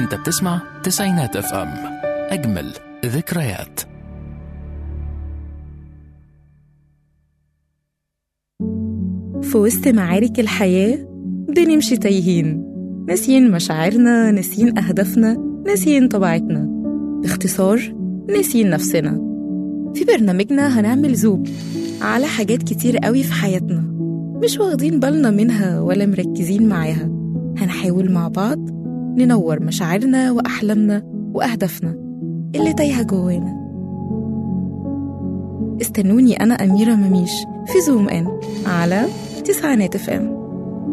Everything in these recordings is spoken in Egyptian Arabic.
انت بتسمع تسعينات اف ام اجمل ذكريات في وسط معارك الحياة بنمشي تايهين ناسيين مشاعرنا ناسيين أهدافنا ناسيين طبيعتنا باختصار ناسيين نفسنا في برنامجنا هنعمل زوم على حاجات كتير قوي في حياتنا مش واخدين بالنا منها ولا مركزين معاها هنحاول مع بعض ننور مشاعرنا وأحلامنا وأهدافنا اللي تايهة جوانا استنوني أنا أميرة مميش في زوم إن على تسعينات اف ام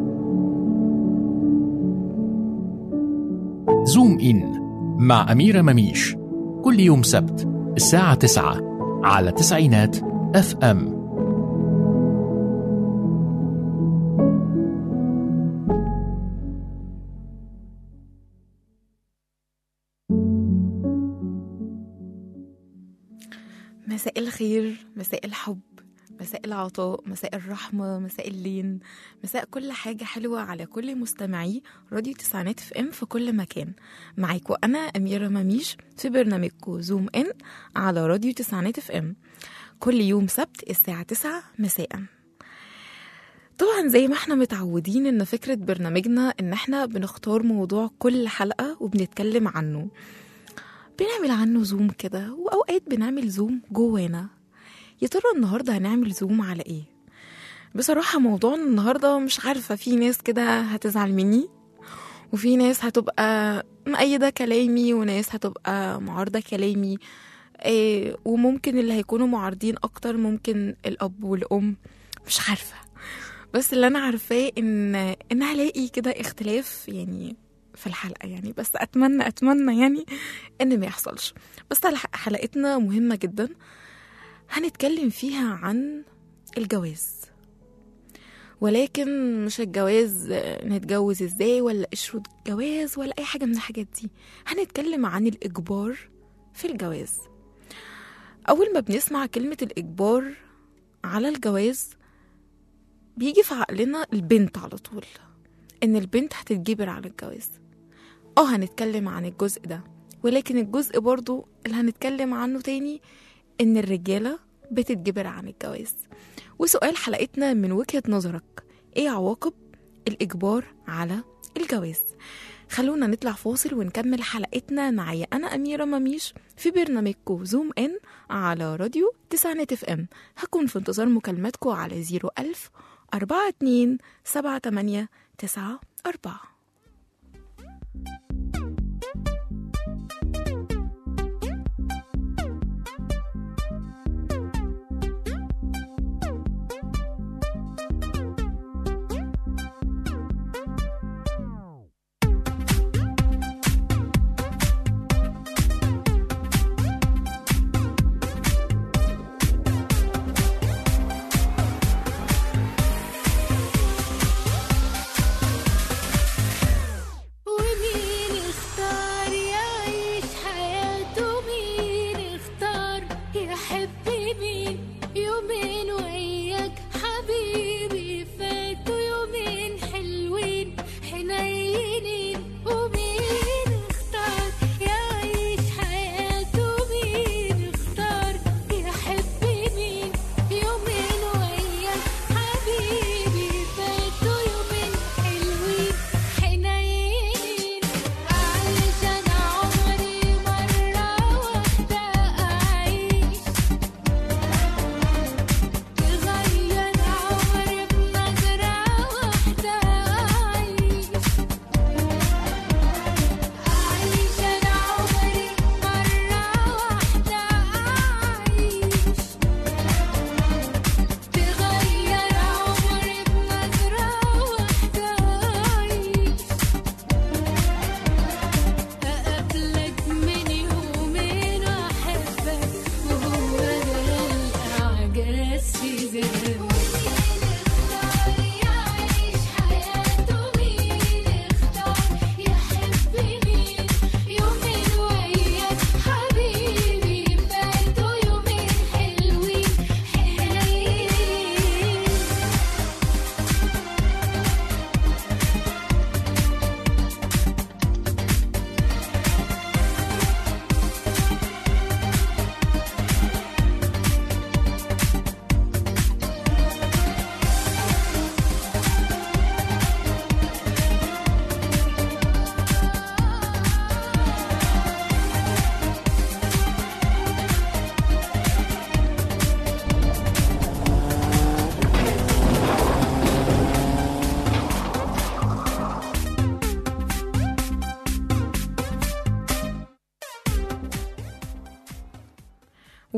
زوم إن مع أميرة مميش كل يوم سبت الساعة 9 على تسعينات اف ام مساء الخير مساء الحب مساء العطاء مساء الرحمة مساء اللين مساء كل حاجة حلوة على كل مستمعي راديو تسعينات في ام في كل مكان معاكم أنا أميرة مميش في برنامجكم زوم ان على راديو تسعينات في ام كل يوم سبت الساعة 9 مساء طبعا زي ما احنا متعودين ان فكرة برنامجنا ان احنا بنختار موضوع كل حلقة وبنتكلم عنه بنعمل عنه زوم كده واوقات بنعمل زوم جوانا يا ترى النهارده هنعمل زوم على ايه بصراحه موضوعنا النهارده مش عارفه في ناس كده هتزعل مني وفي ناس هتبقى مأيدة كلامي وناس هتبقى معارضة كلامي إيه وممكن اللي هيكونوا معارضين أكتر ممكن الأب والأم مش عارفة بس اللي أنا عارفاه إن إن هلاقي كده اختلاف يعني في الحلقة يعني بس أتمنى أتمنى يعني إن ما يحصلش بس الح- حلقتنا مهمة جدا هنتكلم فيها عن الجواز ولكن مش الجواز آه، نتجوز ازاي ولا قشرة جواز ولا أي حاجة من الحاجات دي هنتكلم عن الإجبار في الجواز أول ما بنسمع كلمة الإجبار على الجواز بيجي في عقلنا البنت على طول إن البنت هتتجبر على الجواز اه هنتكلم عن الجزء ده ولكن الجزء برضو اللي هنتكلم عنه تاني إن الرجالة بتتجبر عن الجواز وسؤال حلقتنا من وجهة نظرك إيه عواقب الإجبار على الجواز خلونا نطلع فاصل ونكمل حلقتنا معايا أنا أميرة مميش في برنامجكو زوم إن على راديو تسعينات اف ام هكون في انتظار مكالماتكو على زيرو ألف أربعة اتنين سبعة تمانية تسعة أربعة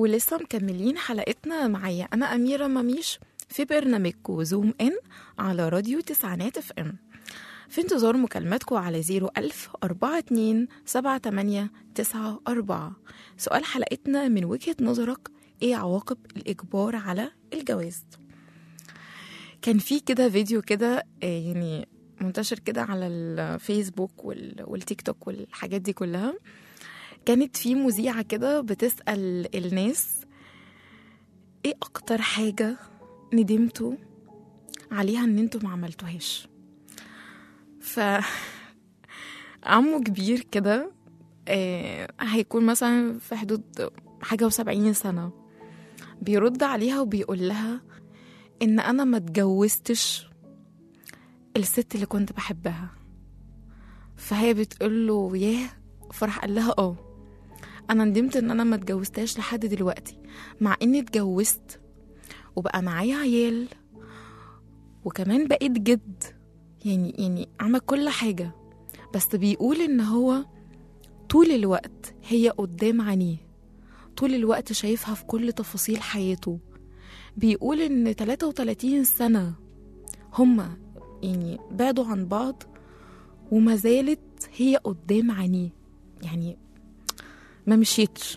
ولسه مكملين حلقتنا معايا أنا أميرة مميش في برنامجكو زوم إن على راديو تسعينات اف ام في انتظار مكالماتكم على زيرو ألف أربعة اتنين سبعة تمانية تسعة أربعة سؤال حلقتنا من وجهة نظرك إيه عواقب الإجبار على الجواز كان في كده فيديو كده آه، يعني منتشر كده على الفيسبوك وال- والتيك توك والحاجات دي كلها كانت في مذيعة كده بتسأل الناس ايه اكتر حاجة ندمتوا عليها ان انتوا ما عملتوهاش ف عمه كبير كده آه هيكون مثلا في حدود حاجة وسبعين سنة بيرد عليها وبيقول لها ان انا ما اتجوزتش الست اللي كنت بحبها فهي بتقول له ياه فرح قال لها اه انا ندمت ان انا ما اتجوزتهاش لحد دلوقتي مع اني اتجوزت وبقى معايا عيال وكمان بقيت جد يعني يعني عمل كل حاجة بس بيقول ان هو طول الوقت هي قدام عينيه طول الوقت شايفها في كل تفاصيل حياته بيقول ان 33 سنة هما يعني بعدوا عن بعض وما زالت هي قدام عينيه يعني ما مشيتش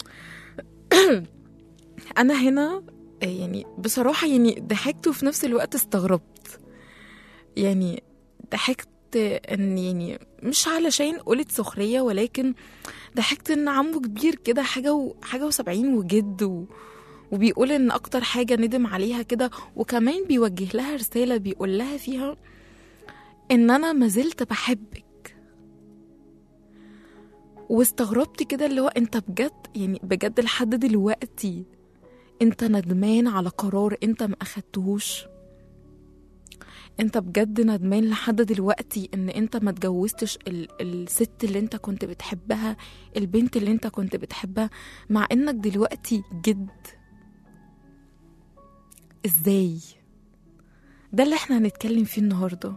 انا هنا آه، يعني بصراحة يعني ضحكت وفي نفس الوقت استغربت يعني ضحكت ان يعني مش علشان قلت سخرية ولكن ضحكت ان عمه كبير كده حاجة و... حاجة وسبعين وجد و... وبيقول ان اكتر حاجة ندم عليها كده وكمان بيوجه لها رسالة بيقول لها فيها ان انا ما زلت بحبك واستغربت كده اللي هو انت بجد يعني بجد لحد دلوقتي انت ندمان على قرار انت ما اخدتهوش انت بجد ندمان لحد دلوقتي ان انت ما اتجوزتش ال- الست اللي انت كنت بتحبها البنت اللي انت كنت بتحبها مع انك دلوقتي جد ازاي ده اللي احنا هنتكلم فيه النهارده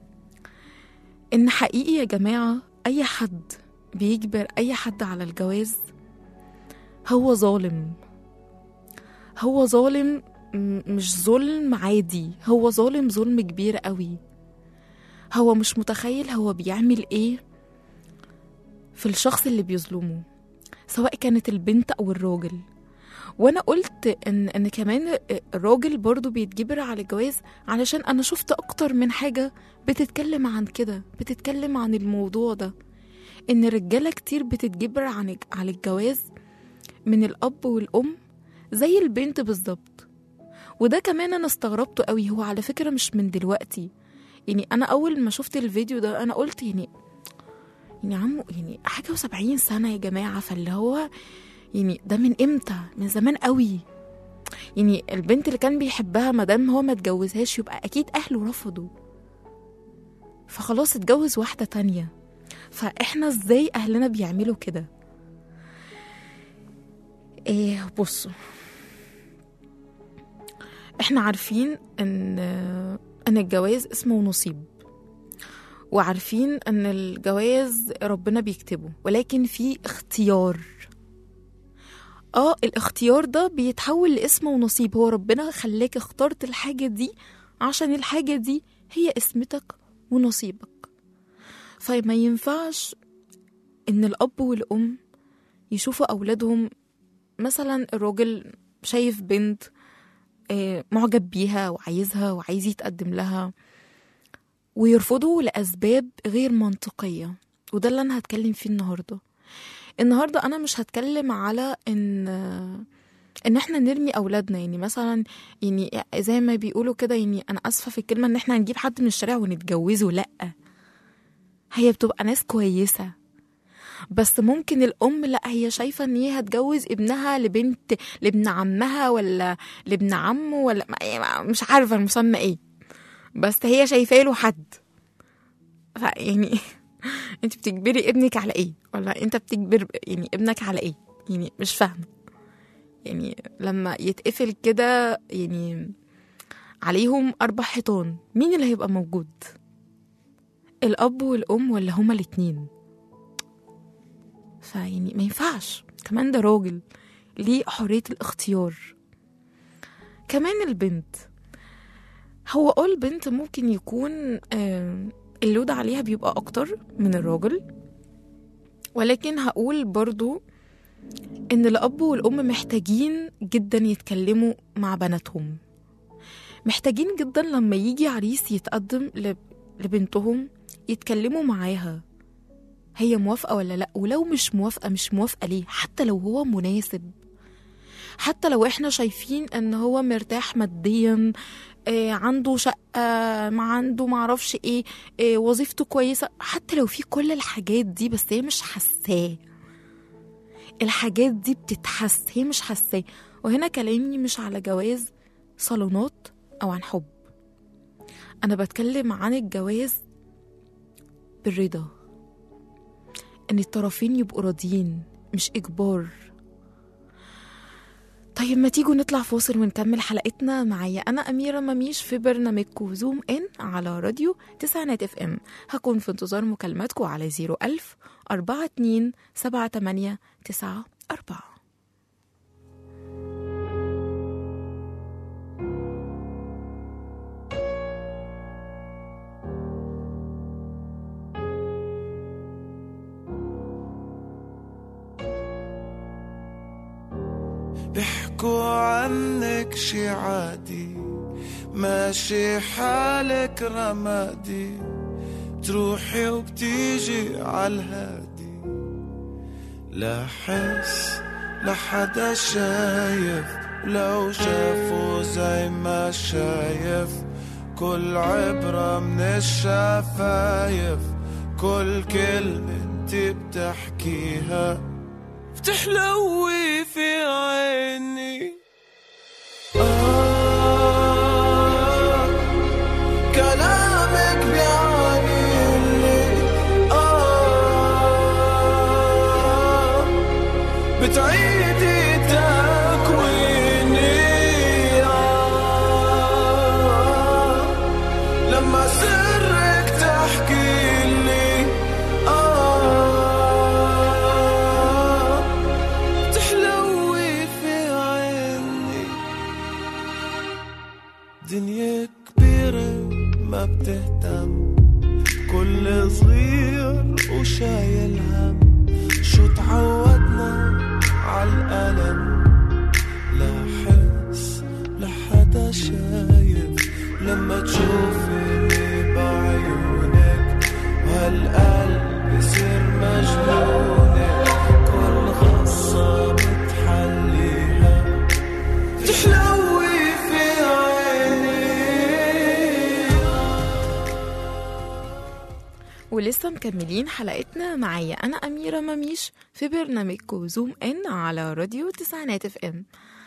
ان حقيقي يا جماعه اي حد بيجبر اي حد على الجواز هو ظالم هو ظالم م- مش ظلم عادي هو ظالم ظلم كبير قوي هو مش متخيل هو بيعمل ايه في الشخص اللي بيظلمه سواء كانت البنت او الراجل وانا قلت ان ان كمان الراجل برضو بيتجبر على الجواز علشان انا شفت اكتر من حاجه بتتكلم عن كده بتتكلم عن الموضوع ده ان رجاله كتير بتتجبر عن على الجواز من الاب والام زي البنت بالظبط وده كمان انا استغربته قوي هو على فكره مش من دلوقتي يعني انا اول ما شفت الفيديو ده انا قلت يعني يعني عمو يعني حاجه وسبعين سنه يا جماعه فاللي هو يعني ده من امتى من زمان قوي يعني البنت اللي كان بيحبها مادام هو ما اتجوزهاش يبقى اكيد اهله رفضوا فخلاص اتجوز واحده تانية فاحنا ازاي اهلنا بيعملوا كده ايه بصوا احنا عارفين ان ان الجواز اسمه نصيب وعارفين ان الجواز ربنا بيكتبه ولكن في اختيار اه الاختيار ده بيتحول لاسم ونصيب هو ربنا خلاك اخترت الحاجة دي عشان الحاجة دي هي اسمتك ونصيبك فما ينفعش ان الاب والام يشوفوا اولادهم مثلا الراجل شايف بنت آه، معجب بيها وعايزها وعايز يتقدم لها ويرفضوا لأسباب غير منطقية وده اللي أنا هتكلم فيه النهاردة النهاردة أنا مش هتكلم على إن إن إحنا نرمي أولادنا يعني مثلا يعني زي ما بيقولوا كده يعني أنا آسفة في الكلمة إن إحنا هنجيب حد من الشارع ونتجوزه لأ هي بتبقى ناس كويسة بس ممكن الأم لأ هي شايفة إن هي هتجوز ابنها لبنت لابن عمها ولا لابن عمه ولا ما- مش عارفة المسمى إيه بس هي شايفاه له حد ف- يعني انت بتجبري ابنك على ايه ولا انت بتجبر يعني ابنك على ايه يعني مش فاهمه يعني لما يتقفل كده يعني عليهم اربع حيطان مين اللي هيبقى موجود الاب والام ولا هما الاتنين فيعني ما ينفعش كمان ده راجل لحرية الاختيار كمان البنت هو اه البنت ممكن يكون آه، اللود عليها بيبقى أكتر من الراجل ولكن هقول برضو إن الأب والأم محتاجين جدا يتكلموا مع بناتهم محتاجين جدا لما يجي عريس يتقدم لب- لبنتهم يتكلموا معاها هي موافقة ولا لأ ولو مش موافقة مش موافقة ليه حتى لو هو مناسب حتى لو احنا شايفين ان هو مرتاح ماديا آه عنده شقة ما عنده معرفش ايه آه وظيفته كويسة حتى لو في كل الحاجات دي بس هي مش حساه الحاجات دي بتتحس هي مش حساه وهنا كلامي مش على جواز صالونات او عن حب انا بتكلم عن الجواز بالرضا ان الطرفين يبقوا راضيين مش اجبار طيب ما تيجوا نطلع فاصل ونكمل حلقتنا معايا انا اميره مميش في برنامجكم زوم ان على راديو تسعينات اف ام هكون في انتظار مكالماتكم على 01000 42 78 94 بيحكوا عنك شي عادي ماشي حالك رمادي بتروحي وبتيجي عالهادي لا حس لحدا شايف لو شافوا زي ما شايف كل عبرة من الشفايف كل كلمة انت بتحكيها بتحلوي في عيني آه كلامك بيعني لي آه بتعيدي تكويني آه لما سرك تحكي لي آه تحلوي في عيني دنيا كبيرة ما بتهتم كل صغير وشايل هم شو تعودنا عالألم لا حس لحدا شايف لما تشوفيني بعيونك وهالقلب يصير مجنونك كل غصة بتحليها تحلوي في عيني ولسه مكملين حلقتنا معايا انا اميره مميش في برنامجكم زوم ان على راديو تسعينات اف ام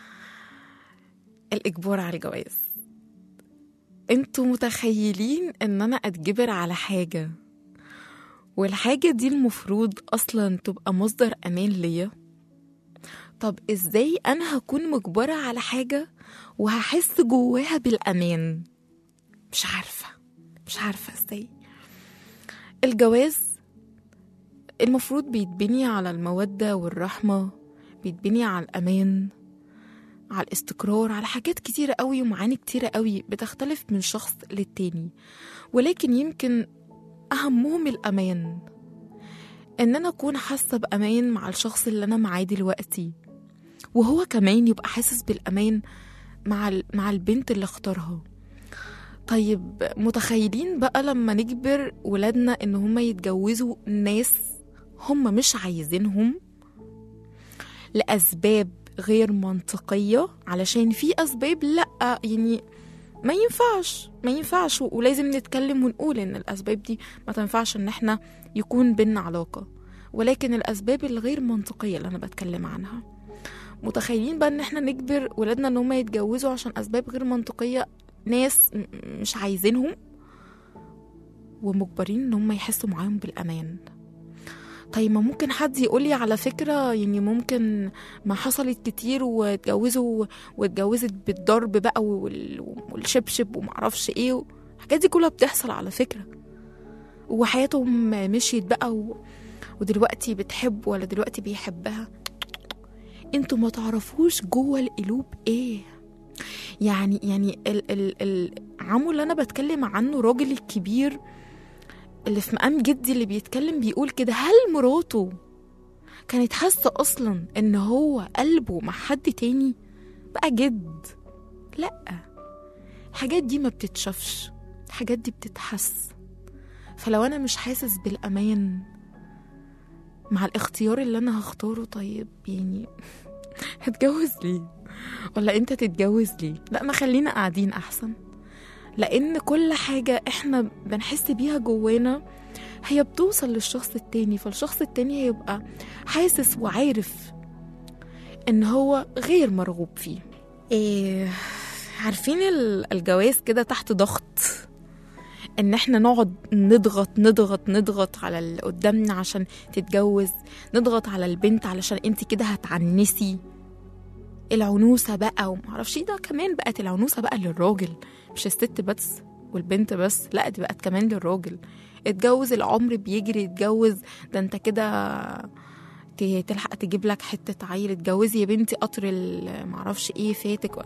الاجبار على الجواز انتوا متخيلين ان انا اتجبر على حاجه والحاجه دي المفروض اصلا تبقى مصدر امان ليا طب ازاي انا هكون مجبره على حاجه وهحس جواها بالامان مش عارفه مش عارفه ازاي الجواز المفروض بيتبني على المودة والرحمة بيتبني على الأمان على الاستقرار على حاجات كتيرة قوي ومعاني كتيرة قوي بتختلف من شخص للتاني ولكن يمكن أهمهم الأمان إن أنا أكون حاسة بأمان مع الشخص اللي أنا معاه دلوقتي وهو كمان يبقى حاسس بالأمان مع ال- مع البنت اللي اختارها طيب متخيلين بقى لما نجبر ولادنا ان هم يتجوزوا ناس هم مش عايزينهم لأسباب غير منطقية علشان في أسباب لأ يعني ما ينفعش ما ينفعش ولازم نتكلم ونقول ان الأسباب دي ما تنفعش ان احنا يكون بينا علاقة ولكن الأسباب الغير منطقية اللي أنا بتكلم عنها متخيلين بقى ان احنا نجبر ولادنا ان هم يتجوزوا عشان أسباب غير منطقية ناس م- مش عايزينهم ومجبرين ان هم يحسوا معاهم بالامان طيب ما ممكن حد يقولي على فكرة يعني ممكن ما حصلت كتير واتجوزوا واتجوزت بالضرب بقى وال- والشبشب ومعرفش ايه الحاجات دي كلها بتحصل على فكرة وحياتهم مشيت بقى و... ودلوقتي بتحب ولا دلوقتي بيحبها انتوا ما تعرفوش جوه القلوب ايه يعني يعني ال ال ال عمو اللي انا بتكلم عنه راجل الكبير اللي في مقام جدي اللي بيتكلم بيقول كده هل مراته كانت حاسه اصلا ان هو قلبه مع حد تاني بقى جد لا الحاجات دي ما بتتشافش الحاجات دي بتتحس فلو انا مش حاسس بالامان مع الاختيار اللي انا هختاره طيب يعني هتجوز ليه ولا انت تتجوز ليه لا ما خلينا قاعدين احسن لان كل حاجه احنا بنحس بيها جوانا هي بتوصل للشخص التاني فالشخص التاني هيبقى حاسس وعارف ان هو غير مرغوب فيه إيه عارفين ال- الجواز كده تحت ضغط ان احنا نقعد نضغط نضغط نضغط على اللي قدامنا عشان تتجوز نضغط على البنت علشان انت كده هتعنسي العنوسة بقى ومعرفش ايه ده كمان بقت العنوسة بقى للراجل مش الست بس والبنت بس لا دي بقت كمان للراجل اتجوز العمر بيجري اتجوز ده انت كده ت- تلحق تجيب لك حتة عيل اتجوزي يا بنتي قطر ال- معرفش ايه فاتك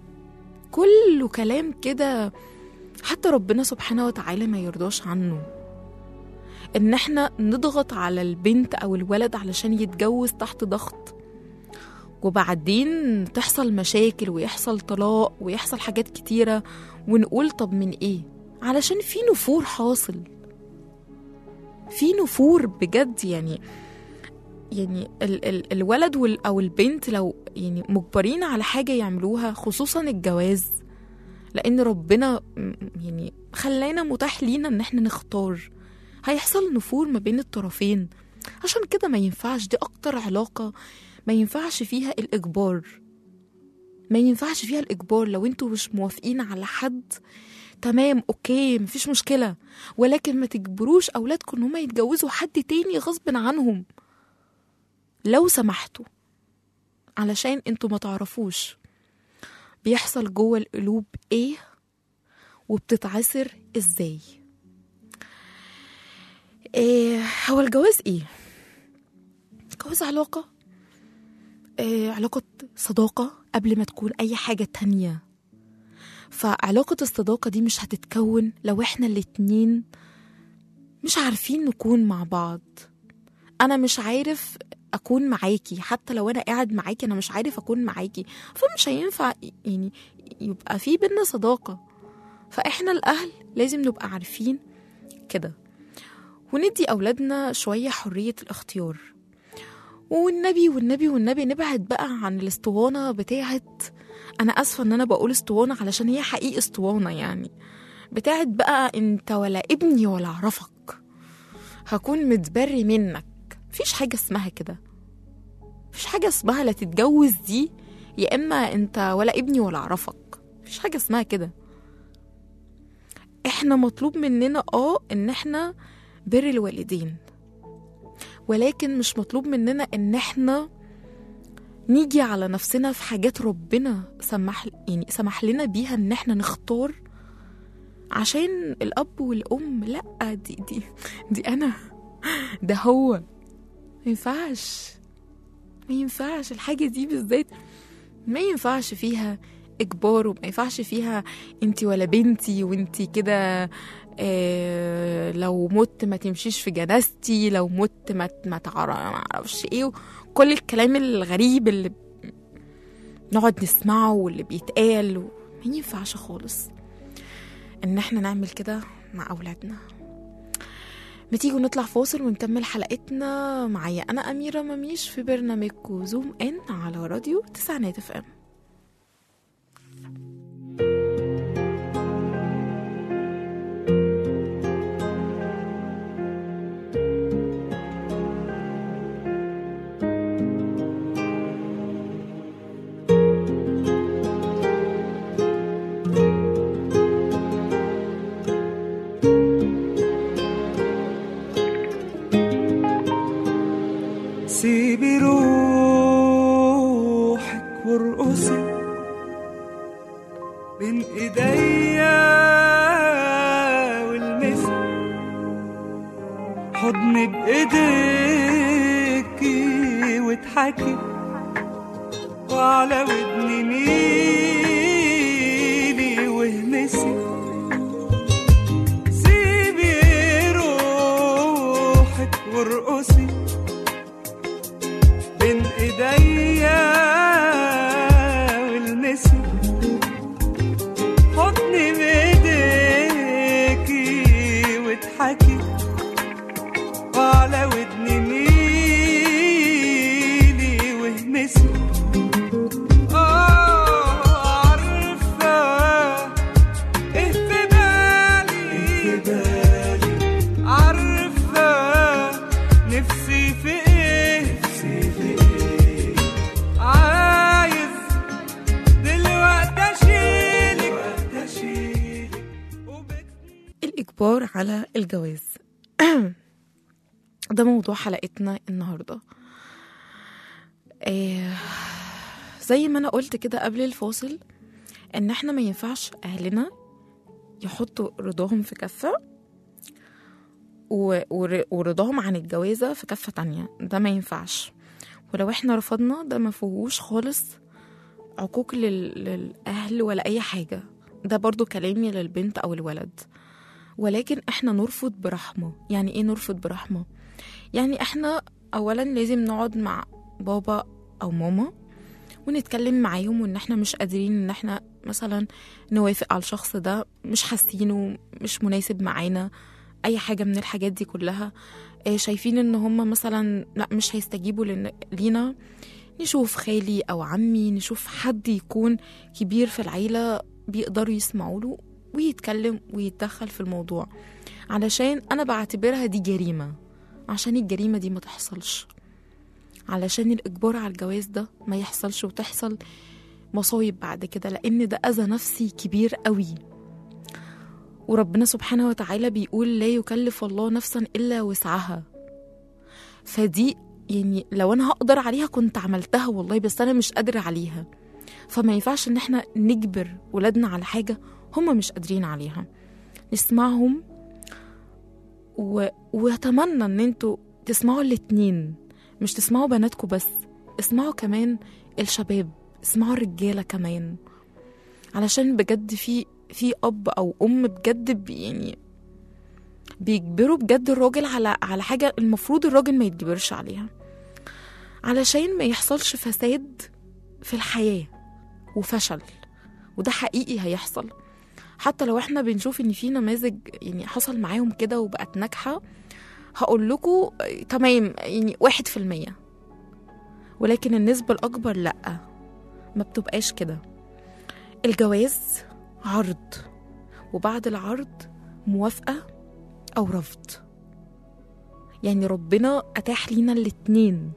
كله كلام كده حتى ربنا سبحانه وتعالى ما يرضاش عنه ان احنا نضغط على البنت او الولد علشان يتجوز تحت ضغط وبعدين تحصل مشاكل ويحصل طلاق ويحصل حاجات كتيرة ونقول طب من ايه علشان في نفور حاصل في نفور بجد يعني يعني ال ال الولد وال او البنت لو يعني مجبرين على حاجة يعملوها خصوصا الجواز لان ربنا م- يعني خلانا متاح لينا ان احنا نختار هيحصل نفور ما بين الطرفين عشان كده ما ينفعش دي اكتر علاقة ما ينفعش فيها الاجبار ما ينفعش فيها الاجبار لو انتوا مش موافقين على حد تمام اوكي مفيش مشكلة ولكن ما تجبروش اولادكم ان هم يتجوزوا حد تاني غصب عنهم لو سمحتوا علشان انتوا ما تعرفوش بيحصل جوه القلوب ايه وبتتعسر ازاي إيه هو الجواز ايه الجواز علاقة إيه علاقة صداقة قبل ما تكون أي حاجة تانية فعلاقة الصداقة دي مش هتتكون لو احنا الاتنين مش عارفين نكون مع بعض أنا مش عارف أكون معاكي حتى لو أنا قاعد معاكي أنا مش عارف أكون معاكي فمش هينفع يعني يبقى في بينا صداقة فإحنا الأهل لازم نبقى عارفين كده وندي أولادنا شوية حرية الاختيار والنبي والنبي والنبي نبعد بقى عن الاسطوانة بتاعت أنا آسفة إن أنا بقول اسطوانة علشان هي حقيقي اسطوانة يعني بتاعت بقى أنت ولا ابني ولا أعرفك هكون متبري منك مفيش حاجة اسمها كده مفيش حاجة اسمها لا تتجوز دي يا إما أنت ولا ابني ولا أعرفك مفيش حاجة اسمها كده احنا مطلوب مننا اه ان احنا بر الوالدين ولكن مش مطلوب مننا ان احنا نيجي على نفسنا في حاجات ربنا سمح يعني سمح لنا بيها ان احنا نختار عشان الاب والام لا دي دي دي انا ده هو ما ينفعش ما ينفعش الحاجه دي بالذات ما ينفعش فيها اجبار وما ينفعش فيها انت ولا بنتي وانت كده آه لو مت ما تمشيش في جنازتي لو مت ما ما تعرف- ما اعرفش ايه كل الكلام الغريب اللي نقعد نسمعه واللي بيتقال و... ما ينفعش خالص ان احنا نعمل كده مع اولادنا ما تيجوا نطلع فاصل ونكمل حلقتنا معايا انا اميره مميش في برنامجكم زوم ان على راديو تسعينات اف ام سيبي روحك وارقصي بين ايديا والمسك حضني بايديكي واضحكي وعلى ودني ميلي وهمسي سيبي روحك وارقصي بين ايديا والمسي حضني بايديكي واضحكي وعلى ودني ميلي وهمسي آه عارفة إيه في بالي عارفة نفسي في إيه عايز دلوقتي أشيلك وبت- الإجبار على الجواز ده موضوع حلقتنا النهاردة آه، زي ما أنا قلت كده قبل الفاصل إن إحنا ما ينفعش أهلنا يحطوا رضاهم في كفة و- ور- ورضاهم عن الجوازة في كفة تانية ده ما ينفعش ولو إحنا رفضنا ده ما فيهوش خالص عقوق لل... للأهل ولا أي حاجة ده برضو كلامي للبنت أو الولد ولكن احنا نرفض برحمة يعني ايه نرفض برحمة يعني احنا اولا لازم نقعد مع بابا او ماما ونتكلم معاهم وان احنا مش قادرين ان احنا مثلا نوافق على الشخص ده مش حاسينه مش مناسب معانا اي حاجة من الحاجات دي كلها آه، شايفين ان هما مثلا لا مش هيستجيبوا لن- لينا نشوف خالي او عمي نشوف حد يكون كبير في العيلة بيقدروا يسمعوا له ويتكلم ويتدخل في الموضوع علشان انا بعتبرها دي جريمه عشان الجريمه دي ما تحصلش علشان الاجبار على الجواز ده ما يحصلش وتحصل مصايب بعد كده لان ده اذى نفسي كبير قوي وربنا سبحانه وتعالى بيقول لا يكلف الله نفسا الا وسعها فدي يعني لو انا هقدر عليها كنت عملتها والله بس انا مش قادره عليها فما ينفعش ان احنا نجبر ولادنا على حاجه هم مش قادرين عليها نسمعهم و... واتمنى ان انتوا تسمعوا الاتنين مش تسمعوا بناتكم بس اسمعوا كمان الشباب اسمعوا الرجاله كمان علشان بجد في في اب او ام بجد بي- يعني بيجبروا بجد الراجل على على حاجه المفروض الراجل ما يتجبرش عليها علشان ما يحصلش فساد في الحياه وفشل وده حقيقي هيحصل حتى لو احنا بنشوف ان في نماذج يعني حصل معاهم كده وبقت ناجحه هقول لكم تمام يعني واحد في المية ولكن النسبة الأكبر لأ ما بتبقاش كده الجواز عرض وبعد العرض موافقة أو رفض يعني ربنا أتاح لينا الاتنين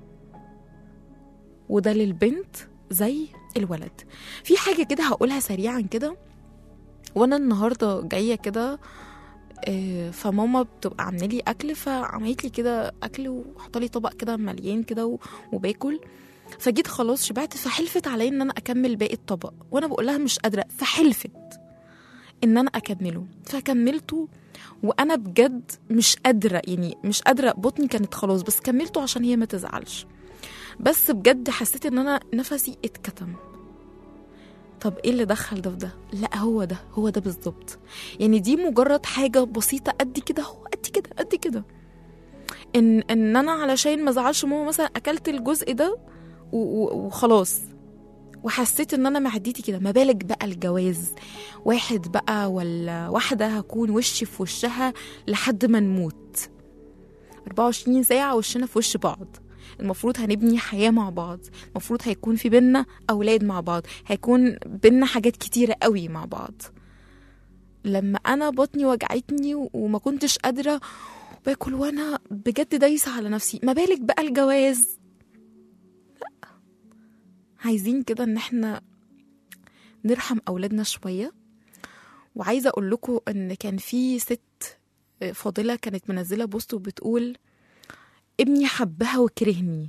وده للبنت زي الولد في حاجة كده هقولها سريعا كده وانا النهارده جايه كده آه، فماما بتبقى عامله لي اكل فعملت لي كده اكل وحط لي طبق كده مليان كده و- وباكل فجيت خلاص شبعت فحلفت عليا ان انا اكمل باقي الطبق وانا بقول لها مش قادره فحلفت ان انا اكمله فكملته وانا بجد مش قادره يعني مش قادره بطني كانت خلاص بس كملته عشان هي ما تزعلش بس بجد حسيت ان انا نفسي اتكتم طب ايه اللي دخل ده في ده لا هو ده هو ده بالظبط يعني دي مجرد حاجه بسيطه قد كده هو قد كده قد كده ان ان انا علشان ما ازعلش ماما مثلا اكلت الجزء ده و- و- وخلاص وحسيت ان انا معدتي كده ما بالك بقى الجواز واحد بقى ولا واحده هكون وشي في وشها لحد ما نموت 24 ساعه وشنا في وش بعض المفروض هنبني حياة مع بعض المفروض هيكون في بينا أولاد مع بعض هيكون بينا حاجات كتيرة قوي مع بعض لما أنا بطني وجعتني و- وما كنتش قادرة باكل وأنا بجد دايسة على نفسي ما بالك بقى الجواز لا عايزين كده إن احنا نرحم أولادنا شوية وعايزة أقول لكم إن كان في ست فاضلة كانت منزلة بوست وبتقول ابني حبها وكرهني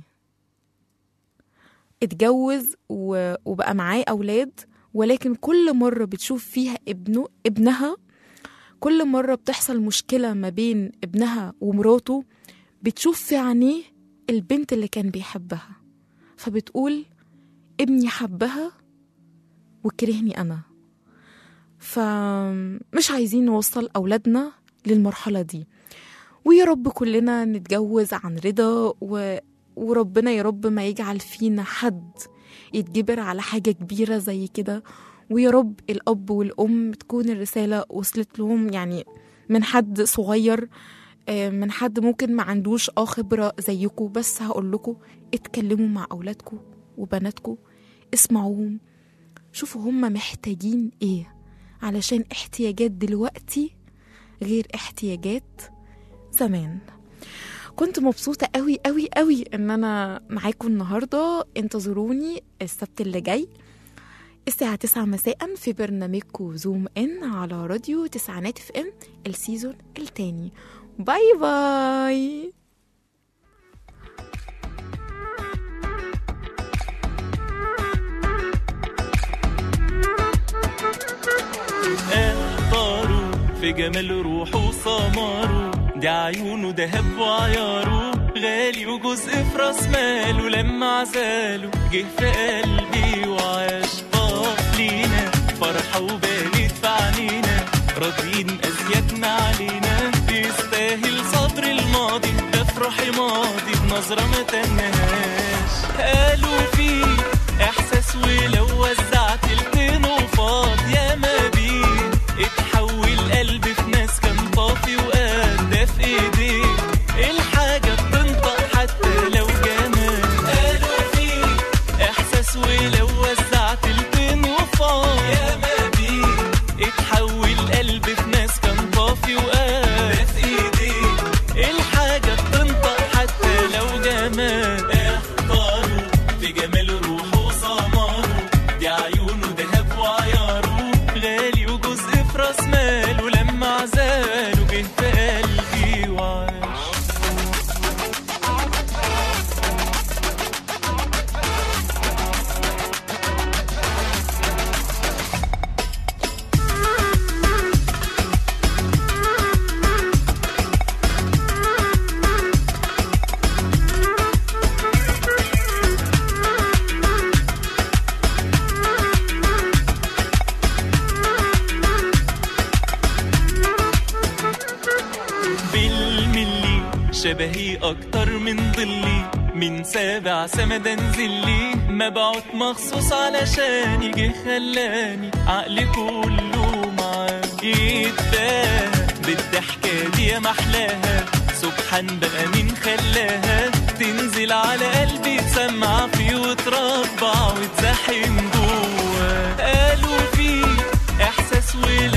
اتجوز و... وبقى معاه أولاد ولكن كل مرة بتشوف فيها ابنه ابنها كل مرة بتحصل مشكلة ما بين ابنها ومراته بتشوف في عينيه البنت اللي كان بيحبها فبتقول ابني حبها وكرهني أنا فمش عايزين نوصل أولادنا للمرحلة دي ويا رب كلنا نتجوز عن رضا و... وربنا يا رب ما يجعل فينا حد يتجبر على حاجة كبيرة زي كده ويا رب الأب والأم تكون الرسالة وصلت لهم يعني من حد صغير آه، من حد ممكن ما عندوش اه خبرة زيكم بس هقول لكم اتكلموا مع أولادكم وبناتكم اسمعوهم شوفوا هم محتاجين ايه علشان احتياجات دلوقتي غير احتياجات زمان كنت مبسوطة قوي قوي قوي ان انا معاكم النهاردة انتظروني السبت اللي جاي الساعة 9 مساء في برنامجكم زوم ان على راديو تسعينات اف ام السيزون التاني باي باي اختاروا في جمال روحه وسماره دي عيونه دهب وعياره غالي وجزء في راس ماله لما عزاله جه في قلبي وعاش طاف لينا فرحة وبانت في عنينا راضيين أزيادنا علينا يستاهل صبر الماضي ده في روحي ماضي بنظرة ما تنهاش قالوا فيه إحساس ولو وزعت الكين وفاض يا ما بيه اتحول قلبي في ناس كان طافي وقاد في ايديه الحاجة بتنطق حتى لو جمال قالوا فيه احساس ولو وزعت البين وفاض يا ما بيه اتحول قلبي في ناس كان طافي وقاد في ايديه الحاجة بتنطق حتى لو جمال اختاروا في جمال روحه وسماره دي عيونه دهب وعياره غالي وجزء في راس ماله لما عزاله جه في قلبي وعاش بالملي شبهي اكتر من ضلي من سابع سمد انزلي مبعوت مخصوص علشان يجي خلاني عقلي كله معاه يتباهى بالضحكة دي يا محلاها سبحان بقى مين خلاها تنزل على قلبي تسمع فيه وتربع وتزحم جوه قالوا فيه احساس ولا